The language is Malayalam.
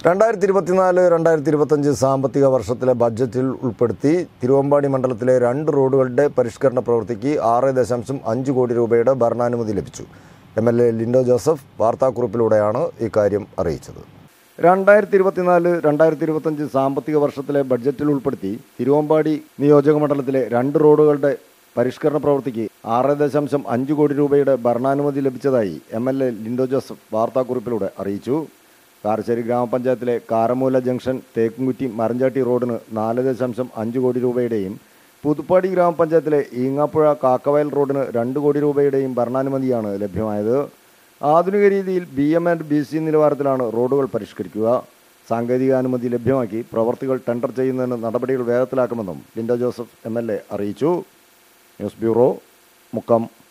രണ്ടായിരത്തി ഇരുപത്തിനാല് രണ്ടായിരത്തി ഇരുപത്തഞ്ച് സാമ്പത്തിക വർഷത്തിലെ ബഡ്ജറ്റിൽ ഉൾപ്പെടുത്തി തിരുവമ്പാടി മണ്ഡലത്തിലെ രണ്ട് റോഡുകളുടെ പരിഷ്കരണ പ്രവൃത്തിക്ക് ആറ് ദശാംശം അഞ്ച് കോടി രൂപയുടെ ഭരണാനുമതി ലഭിച്ചു M L A Linto Joseph വാർത്താക്കുറിപ്പിലൂടെയാണ് ഇക്കാര്യം അറിയിച്ചത് രണ്ടായിരത്തി ഇരുപത്തിനാല് രണ്ടായിരത്തി ഇരുപത്തഞ്ച് സാമ്പത്തിക വർഷത്തിലെ ബഡ്ജറ്റിൽ ഉൾപ്പെടുത്തി തിരുവമ്പാടി നിയോജക മണ്ഡലത്തിലെ രണ്ട് റോഡുകളുടെ പരിഷ്കരണ പ്രവൃത്തിക്ക് ആറ് ദശാംശം അഞ്ച് കോടി രൂപയുടെ ഭരണാനുമതി ലഭിച്ചതായി M L A Linto Joseph വാർത്താക്കുറിപ്പിലൂടെ അറിയിച്ചു കാരശ്ശേരി ഗ്രാമപഞ്ചായത്തിലെ കാരമൂല ജംഗ്ഷൻ തേക്കുംകുറ്റി മരഞ്ചാട്ടി റോഡിന് നാല് ദശാംശം അഞ്ച് കോടി രൂപയുടെയും പുതുപ്പാടി ഗ്രാമപഞ്ചായത്തിലെ ഈങ്ങാപ്പുഴ കാക്കവയൽ റോഡിന് രണ്ട് കോടി രൂപയുടെയും ഭരണാനുമതിയാണ് ലഭ്യമായത് ആധുനിക രീതിയിൽ B M and B C നിലവാരത്തിലാണ് റോഡുകൾ പരിഷ്കരിക്കുക സാങ്കേതികാനുമതി ലഭ്യമാക്കി പ്രവർത്തികൾ ടെൻഡർ ചെയ്യുന്നതിന് നടപടികൾ വേഗത്തിലാക്കുമെന്നും Linto Joseph M L A അറിയിച്ചു ന്യൂസ് ബ്യൂറോ മുക്കം